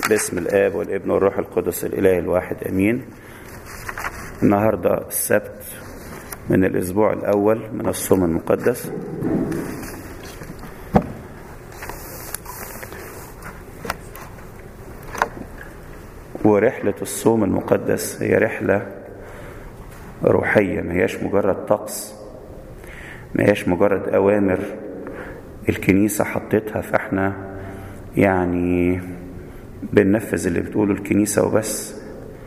باسم الآب والابن والروح القدس الإله الواحد أمين النهاردة السبت من الأسبوع الأول من الصوم المقدس ورحلة الصوم المقدس هي رحلة روحية ما هياش مجرد طقس ما هياش مجرد أوامر الكنيسة حطتها فاحنا يعني بننفذ اللي بتقوله الكنيسة وبس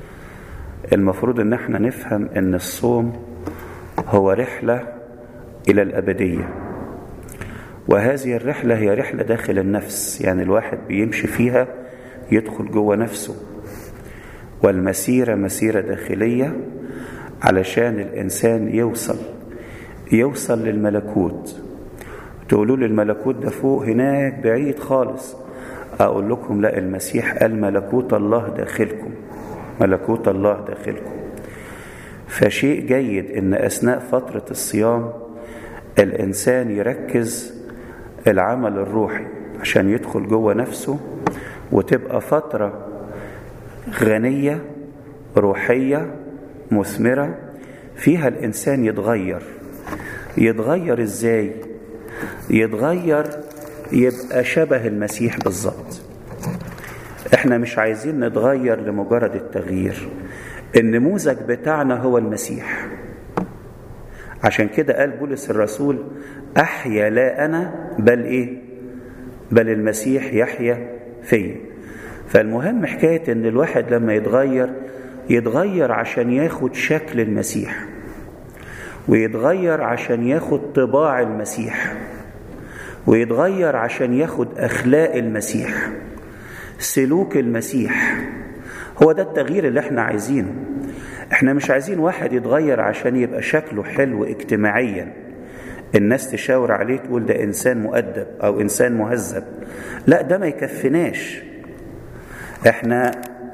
المفروض ان احنا نفهم ان الصوم هو رحلة الى الابدية وهذه الرحلة هي رحلة داخل النفس يعني الواحد بيمشي فيها يدخل جوه نفسه والمسيرة مسيرة داخلية علشان الإنسان يوصل يوصل للملكوت تقولوا لي الملكوت ده فوق هناك بعيد خالص أقول لكم لا المسيح قال ملكوت الله داخلكم ملكوت الله داخلكم فشيء جيد ان اثناء فتره الصيام الانسان يركز العمل الروحي عشان يدخل جوه نفسه وتبقى فتره غنيه روحيه مثمره فيها الانسان يتغير يتغير ازاي يتغير يبقى شبه المسيح بالظبط احنا مش عايزين نتغير لمجرد التغيير النموذج بتاعنا هو المسيح عشان كده قال بولس الرسول احيا لا انا بل ايه بل المسيح يحيا فيا فالمهم حكايه ان الواحد لما يتغير يتغير عشان ياخد شكل المسيح ويتغير عشان ياخد طباع المسيح ويتغير عشان ياخد اخلاق المسيح سلوك المسيح هو ده التغيير اللي احنا عايزينه احنا مش عايزين واحد يتغير عشان يبقى شكله حلو اجتماعيا الناس تشاور عليه تقول ده انسان مؤدب او انسان مهذب لا ده ما يكفناش احنا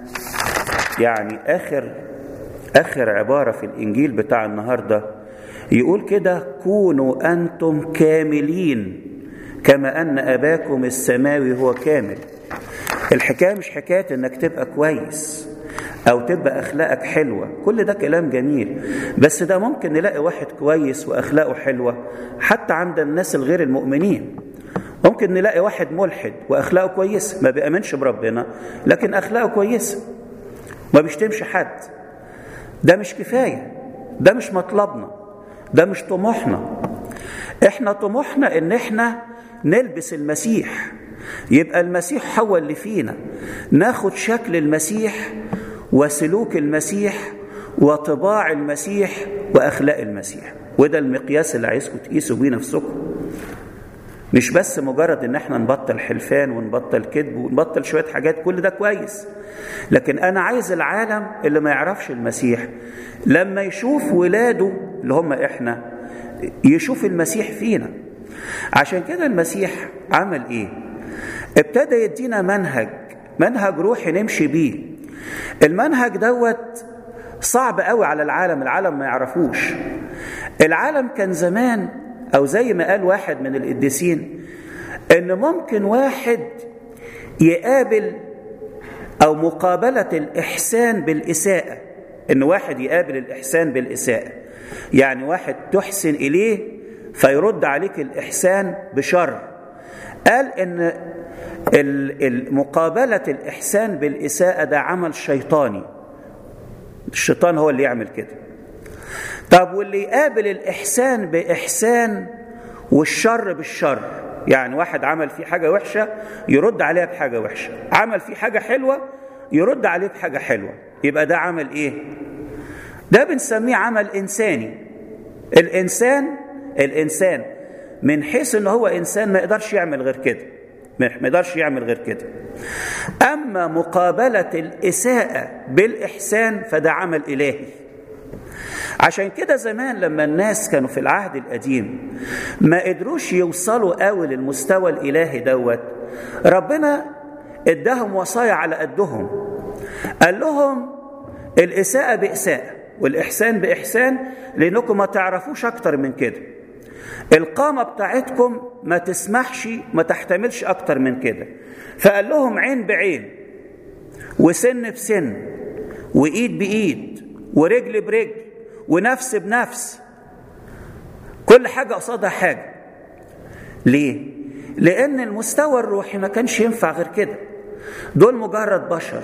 يعني اخر اخر عباره في الانجيل بتاع النهارده يقول كده كونوا انتم كاملين كما ان اباكم السماوي هو كامل الحكايه مش حكايه انك تبقى كويس او تبقى اخلاقك حلوه كل ده كلام جميل بس ده ممكن نلاقي واحد كويس واخلاقه حلوه حتى عند الناس الغير المؤمنين ممكن نلاقي واحد ملحد واخلاقه كويسه ما بيامنش بربنا لكن اخلاقه كويسه ما بيشتمش حد ده مش كفايه ده مش مطلبنا ده مش طموحنا احنا طموحنا ان احنا نلبس المسيح يبقى المسيح هو اللي فينا ناخد شكل المسيح وسلوك المسيح وطباع المسيح واخلاق المسيح وده المقياس اللي عايزكم تقيسوا بيه نفسكم مش بس مجرد ان احنا نبطل حلفان ونبطل كذب ونبطل شويه حاجات كل ده كويس لكن انا عايز العالم اللي ما يعرفش المسيح لما يشوف ولاده اللي هم احنا يشوف المسيح فينا عشان كده المسيح عمل ايه ابتدى يدينا منهج منهج روحي نمشي بيه المنهج دوت صعب قوي على العالم العالم ما يعرفوش العالم كان زمان او زي ما قال واحد من القديسين ان ممكن واحد يقابل او مقابله الاحسان بالاساءه ان واحد يقابل الاحسان بالاساءه يعني واحد تحسن اليه فيرد عليك الاحسان بشر قال ان مقابله الاحسان بالاساءه ده عمل شيطاني الشيطان هو اللي يعمل كده طب واللي يقابل الإحسان بإحسان والشر بالشر يعني واحد عمل فيه حاجة وحشة يرد عليها بحاجة وحشة عمل فيه حاجة حلوة يرد عليه بحاجة حلوة يبقى ده عمل إيه ده بنسميه عمل إنساني الإنسان الإنسان من حيث إن هو إنسان ما يقدرش يعمل غير كده ما يقدرش يعمل غير كده أما مقابلة الإساءة بالإحسان فده عمل إلهي عشان كده زمان لما الناس كانوا في العهد القديم ما قدروش يوصلوا قوي للمستوى الالهي دوت ربنا اداهم وصايا على قدهم قال لهم الاساءه باساءه والاحسان باحسان لانكم ما تعرفوش اكتر من كده القامه بتاعتكم ما تسمحش ما تحتملش اكتر من كده فقال لهم عين بعين وسن بسن وايد بايد ورجل برجل ونفس بنفس كل حاجه قصادها حاجه ليه لان المستوى الروحي ما كانش ينفع غير كده دول مجرد بشر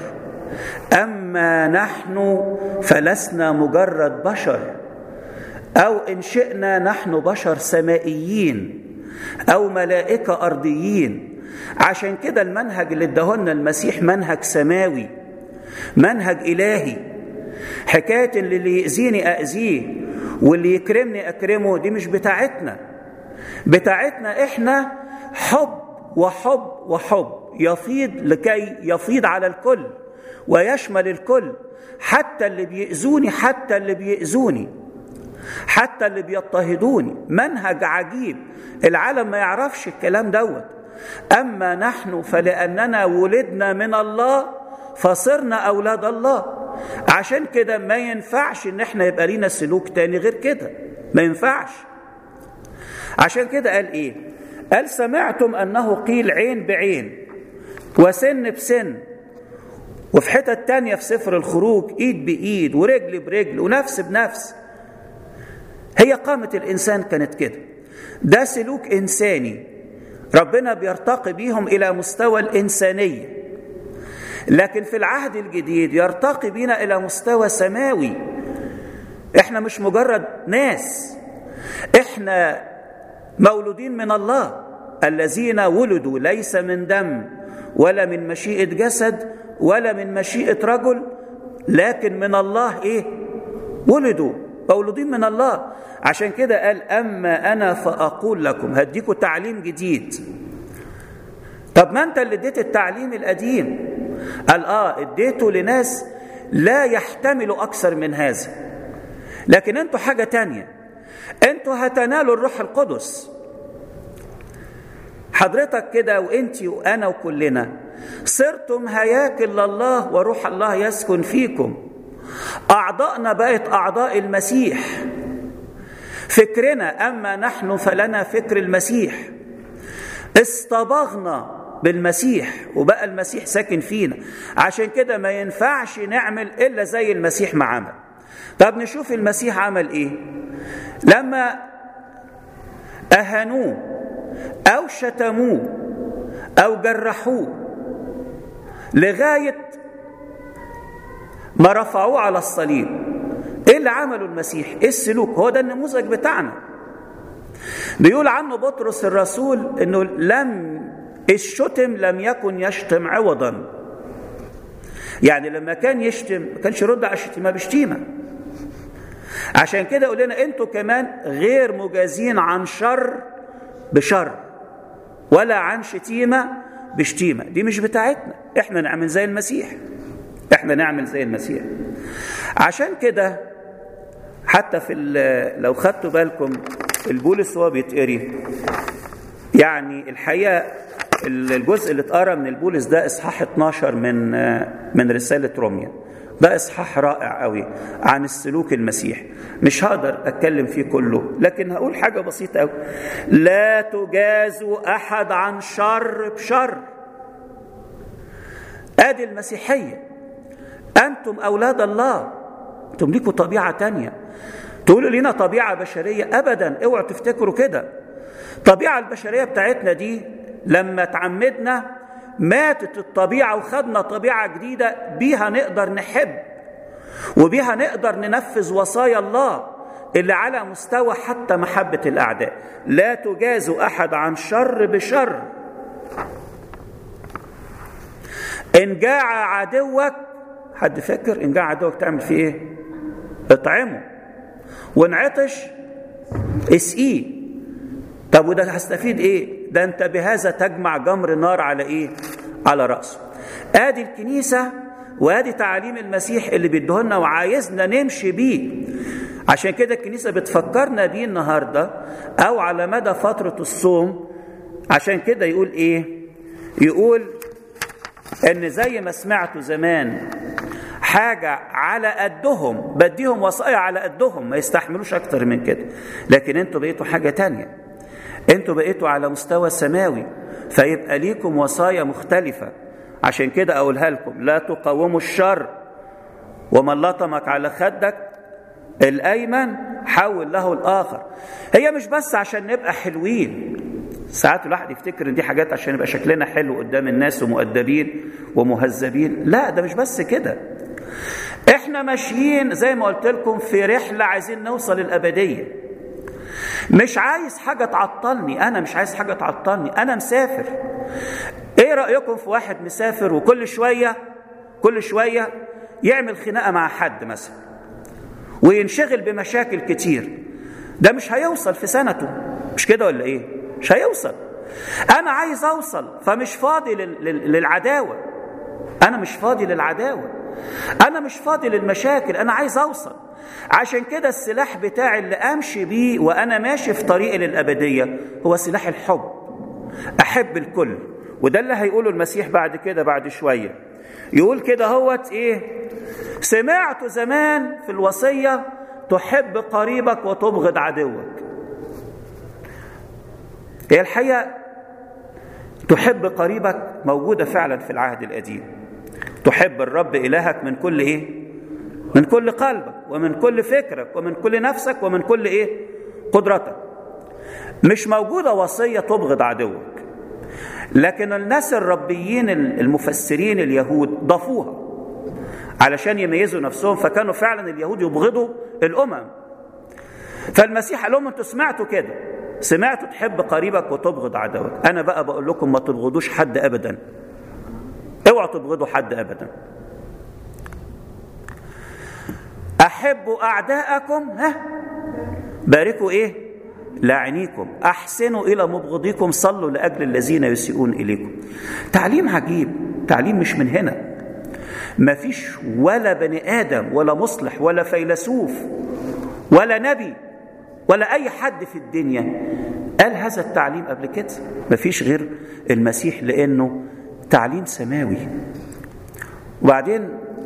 اما نحن فلسنا مجرد بشر او ان شئنا نحن بشر سمائيين او ملائكه ارضيين عشان كده المنهج اللي اداهولنا المسيح منهج سماوي منهج الهي حكايه اللي, اللي يأذيني أأذيه واللي يكرمني أكرمه دي مش بتاعتنا بتاعتنا إحنا حب وحب وحب يفيض لكي يفيض على الكل ويشمل الكل حتى اللي بيأذوني حتى اللي بيأذوني حتى اللي بيضطهدوني منهج عجيب العالم ما يعرفش الكلام دوت أما نحن فلأننا ولدنا من الله فصرنا أولاد الله عشان كده ما ينفعش ان احنا يبقى لينا سلوك تاني غير كده ما ينفعش عشان كده قال ايه قال سمعتم انه قيل عين بعين وسن بسن وفي حتة تانية في سفر الخروج ايد بايد ورجل برجل ونفس بنفس هي قامة الانسان كانت كده ده سلوك انساني ربنا بيرتقي بيهم الى مستوى الانسانيه لكن في العهد الجديد يرتقي بنا الى مستوى سماوي احنا مش مجرد ناس احنا مولودين من الله الذين ولدوا ليس من دم ولا من مشيئه جسد ولا من مشيئه رجل لكن من الله ايه ولدوا مولودين من الله عشان كده قال اما انا فاقول لكم هديكم تعليم جديد طب ما انت اللي اديت التعليم القديم قال اه اديته لناس لا يحتملوا اكثر من هذا لكن انتوا حاجه تانية انتوا هتنالوا الروح القدس حضرتك كده وانت وانا وكلنا صرتم هياكل لله وروح الله يسكن فيكم اعضائنا بقت اعضاء المسيح فكرنا اما نحن فلنا فكر المسيح اصطبغنا بالمسيح وبقى المسيح ساكن فينا عشان كده ما ينفعش نعمل الا زي المسيح ما عمل طب نشوف المسيح عمل ايه لما اهانوه او شتموه او جرحوه لغايه ما رفعوه على الصليب ايه اللي عمله المسيح ايه السلوك هو ده النموذج بتاعنا بيقول عنه بطرس الرسول انه لم الشتم لم يكن يشتم عوضا يعني لما كان يشتم ما كانش يرد على الشتيمه بشتيمه عشان كده يقول لنا انتوا كمان غير مجازين عن شر بشر ولا عن شتيمه بشتيمه دي مش بتاعتنا احنا نعمل زي المسيح احنا نعمل زي المسيح عشان كده حتى في لو خدتوا بالكم البولس وهو بيتقري يعني الحقيقه الجزء اللي اتقرا من البولس ده اصحاح 12 من من رساله روميا ده اصحاح رائع قوي عن السلوك المسيح مش هقدر اتكلم فيه كله لكن هقول حاجه بسيطه قوي لا تجازوا احد عن شر بشر ادي المسيحيه انتم اولاد الله انتم ليكوا طبيعه تانية تقولوا لنا طبيعه بشريه ابدا اوعوا تفتكروا كده الطبيعه البشريه بتاعتنا دي لما تعمدنا ماتت الطبيعه وخدنا طبيعه جديده بيها نقدر نحب وبيها نقدر ننفذ وصايا الله اللي على مستوى حتى محبه الاعداء لا تجازوا احد عن شر بشر ان جاع عدوك حد فاكر ان جاع عدوك تعمل فيه ايه اطعمه وان عطش اسقيه طب وده هستفيد ايه ده انت بهذا تجمع جمر نار على ايه على راسه ادي الكنيسه وادي تعاليم المسيح اللي بيدهولنا وعايزنا نمشي بيه عشان كده الكنيسه بتفكرنا بيه النهارده او على مدى فتره الصوم عشان كده يقول ايه يقول ان زي ما سمعتوا زمان حاجة على قدهم بديهم وصايا على قدهم ما يستحملوش أكتر من كده لكن انتوا بقيتوا حاجة تانية انتوا بقيتوا على مستوى سماوي فيبقى ليكم وصايا مختلفة عشان كده اقولها لكم لا تقاوموا الشر ومن لطمك على خدك الايمن حول له الاخر هي مش بس عشان نبقى حلوين ساعات الواحد يفتكر ان دي حاجات عشان يبقى شكلنا حلو قدام الناس ومؤدبين ومهذبين لا ده مش بس كده احنا ماشيين زي ما قلت لكم في رحله عايزين نوصل الابديه مش عايز حاجه تعطلني انا مش عايز حاجه تعطلني انا مسافر ايه رايكم في واحد مسافر وكل شويه كل شويه يعمل خناقه مع حد مثلا وينشغل بمشاكل كتير ده مش هيوصل في سنته مش كده ولا ايه مش هيوصل انا عايز اوصل فمش فاضي للعداوه انا مش فاضي للعداوه انا مش فاضي للمشاكل انا عايز اوصل عشان كده السلاح بتاعي اللي امشي بيه وانا ماشي في طريقي للابديه هو سلاح الحب احب الكل وده اللي هيقوله المسيح بعد كده بعد شويه يقول كده هوت ايه سمعت زمان في الوصيه تحب قريبك وتبغض عدوك هي الحقيقه تحب قريبك موجوده فعلا في العهد القديم تحب الرب الهك من كل ايه من كل قلبك ومن كل فكرك ومن كل نفسك ومن كل ايه قدرتك مش موجوده وصيه تبغض عدوك لكن الناس الربيين المفسرين اليهود ضافوها علشان يميزوا نفسهم فكانوا فعلا اليهود يبغضوا الامم فالمسيح قال لهم انتوا سمعتوا كده سمعتوا تحب قريبك وتبغض عدوك انا بقى بقول لكم ما تبغضوش حد ابدا اوعوا تبغضوا حد ابدا احبوا اعداءكم ها باركوا ايه لاعنيكم احسنوا الى مبغضيكم صلوا لاجل الذين يسيئون اليكم تعليم عجيب تعليم مش من هنا ما فيش ولا بني ادم ولا مصلح ولا فيلسوف ولا نبي ولا اي حد في الدنيا قال هذا التعليم قبل كده ما فيش غير المسيح لانه تعليم سماوي وبعدين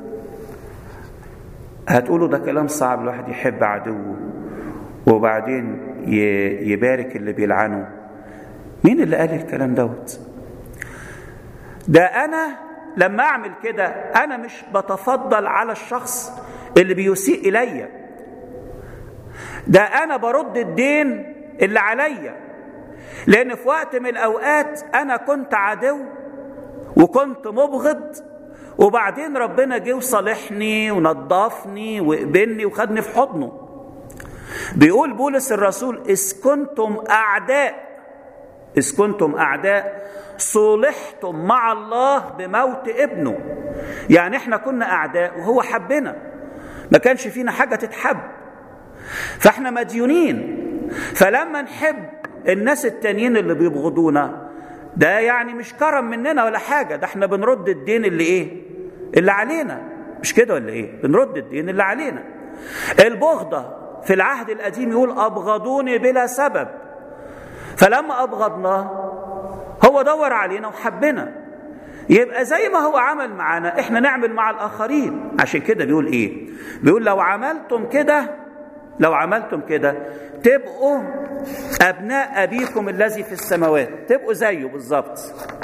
هتقولوا ده كلام صعب الواحد يحب عدوه وبعدين يبارك اللي بيلعنه مين اللي قال الكلام دوت ده انا لما اعمل كده انا مش بتفضل على الشخص اللي بيسيء الي ده انا برد الدين اللي عليا لان في وقت من الاوقات انا كنت عدو وكنت مبغض وبعدين ربنا جه وصالحني ونضفني وقبلني وخدني في حضنه بيقول بولس الرسول إذ كنتم أعداء إذ كنتم أعداء صلحتم مع الله بموت ابنه يعني احنا كنا أعداء وهو حبنا ما كانش فينا حاجة تتحب فاحنا مديونين فلما نحب الناس التانيين اللي بيبغضونا ده يعني مش كرم مننا ولا حاجة ده احنا بنرد الدين اللي ايه اللي علينا مش كده ولا ايه بنرد الدين اللي علينا البغضة في العهد القديم يقول أبغضوني بلا سبب فلما أبغضناه هو دور علينا وحبنا يبقى زي ما هو عمل معانا احنا نعمل مع الآخرين عشان كده بيقول ايه بيقول لو عملتم كده لو عملتم كده تبقوا أبناء أبيكم الذي في السماوات تبقوا زيه بالظبط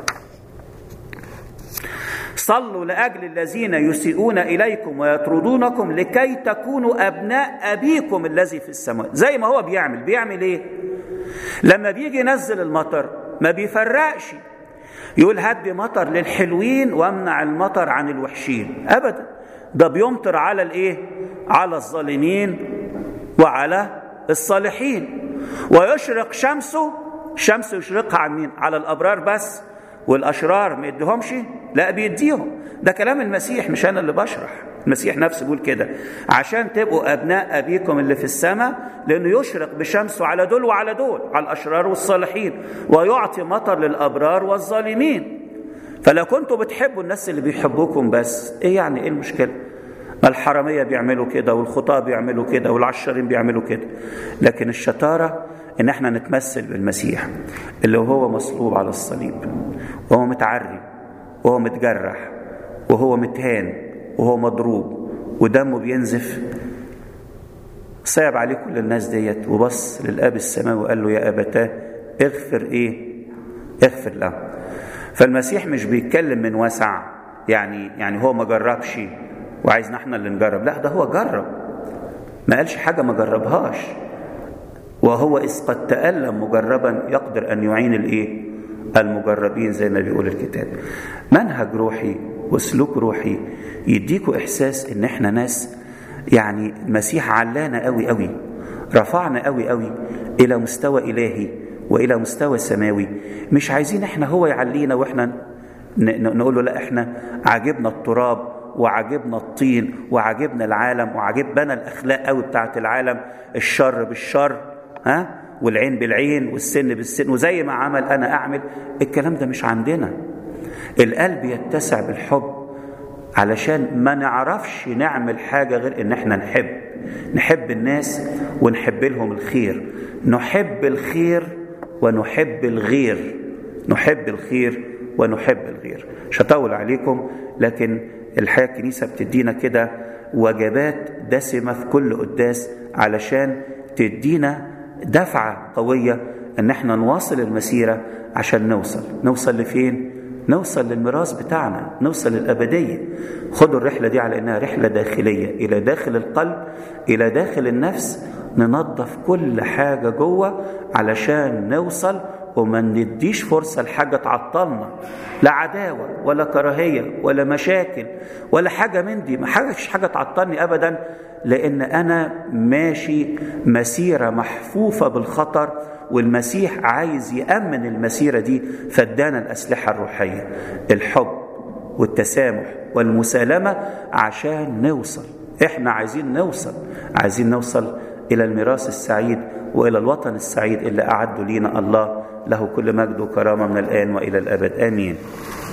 صلوا لاجل الذين يسيئون اليكم ويطردونكم لكي تكونوا ابناء ابيكم الذي في السماء زي ما هو بيعمل بيعمل ايه لما بيجي ينزل المطر ما بيفرقش يقول هدي مطر للحلوين وامنع المطر عن الوحشين ابدا ده بيمطر على الايه على الظالمين وعلى الصالحين ويشرق شمسه شمس يشرقها عن مين على الابرار بس والاشرار ما يديهمش لا بيديهم ده كلام المسيح مش انا اللي بشرح المسيح نفسه بيقول كده عشان تبقوا ابناء ابيكم اللي في السماء لانه يشرق بشمسه على دول وعلى دول على الاشرار والصالحين ويعطي مطر للابرار والظالمين فلو كنتوا بتحبوا الناس اللي بيحبوكم بس ايه يعني ايه المشكله ما الحراميه بيعملوا كده والخطاه بيعملوا كده والعشارين بيعملوا كده لكن الشطاره ان احنا نتمثل بالمسيح اللي هو مصلوب على الصليب وهو متعري وهو متجرح وهو متهان وهو مضروب ودمه بينزف صعب عليه كل الناس ديت وبص للاب السماوي وقال له يا ابتاه اغفر ايه اغفر له فالمسيح مش بيتكلم من وسع يعني يعني هو ما جربش وعايزنا احنا اللي نجرب لا ده هو جرب ما قالش حاجة ما جربهاش وهو إذ قد تألم مجربا يقدر أن يعين الإيه؟ المجربين زي ما بيقول الكتاب منهج روحي وسلوك روحي يديكوا إحساس إن إحنا ناس يعني المسيح علانا قوي قوي رفعنا قوي قوي إلى مستوى إلهي وإلى مستوى سماوي مش عايزين إحنا هو يعلينا وإحنا نقول له لا إحنا عاجبنا التراب وعجبنا الطين وعجبنا العالم وعجبنا الاخلاق قوي بتاعت العالم الشر بالشر ها والعين بالعين والسن بالسن وزي ما عمل انا اعمل الكلام ده مش عندنا القلب يتسع بالحب علشان ما نعرفش نعمل حاجه غير ان احنا نحب نحب الناس ونحب لهم الخير نحب الخير ونحب الغير نحب الخير ونحب الغير مش هطول عليكم لكن الحقيقه الكنيسه بتدينا كده وجبات دسمه في كل قداس علشان تدينا دفعه قويه ان احنا نواصل المسيره عشان نوصل نوصل لفين نوصل للميراث بتاعنا نوصل للابديه خدوا الرحله دي على انها رحله داخليه الى داخل القلب الى داخل النفس ننظف كل حاجه جوه علشان نوصل وما نديش فرصة لحاجة تعطلنا لا عداوة ولا كراهية ولا مشاكل ولا حاجة من دي ما حاجة حاجة تعطلني أبدا لأن أنا ماشي مسيرة محفوفة بالخطر والمسيح عايز يأمن المسيرة دي فادانا الأسلحة الروحية الحب والتسامح والمسالمة عشان نوصل احنا عايزين نوصل عايزين نوصل إلى الميراث السعيد وإلى الوطن السعيد اللي أعده لينا الله له كل مجد وكرامة من الآن وإلى الأبد آمين